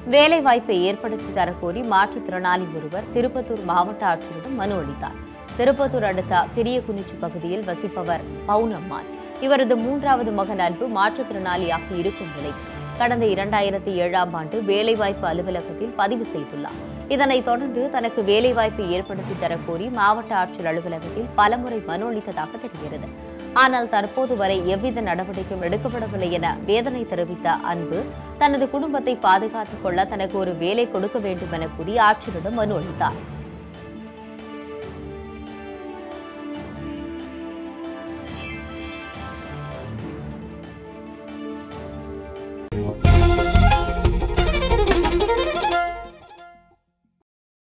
வேலைவாய்ப்பை ஏற்படுத்தி தரக்கோரி மாற்றுத்திறனாளி ஒருவர் திருப்பத்தூர் மாவட்ட ஆட்சியரிடம் மனு அளித்தார் திருப்பத்தூர் அடுத்த பெரிய குனிச்சி பகுதியில் வசிப்பவர் பவுனம்மாள் இவரது மூன்றாவது மகன் அன்பு மாற்றுத்திறனாளியாக இருக்கும் நிலை கடந்த இரண்டாயிரத்தி ஏழாம் ஆண்டு வேலைவாய்ப்பு அலுவலகத்தில் பதிவு செய்துள்ளார் இதனைத் தொடர்ந்து தனக்கு வேலைவாய்ப்பை ஏற்படுத்தி தரக்கோரி மாவட்ட ஆட்சியர் அலுவலகத்தில் பலமுறை மனு அளித்ததாக தெரிகிறது ஆனால் தற்போது வரை எவ்வித நடவடிக்கையும் எடுக்கப்படவில்லை என வேதனை தெரிவித்த அன்பு தனது குடும்பத்தை பாதுகாத்துக் கொள்ள தனக்கு ஒரு வேலை கொடுக்க வேண்டும் என கூறி ஆட்சியரிடம் மனு அளித்தார்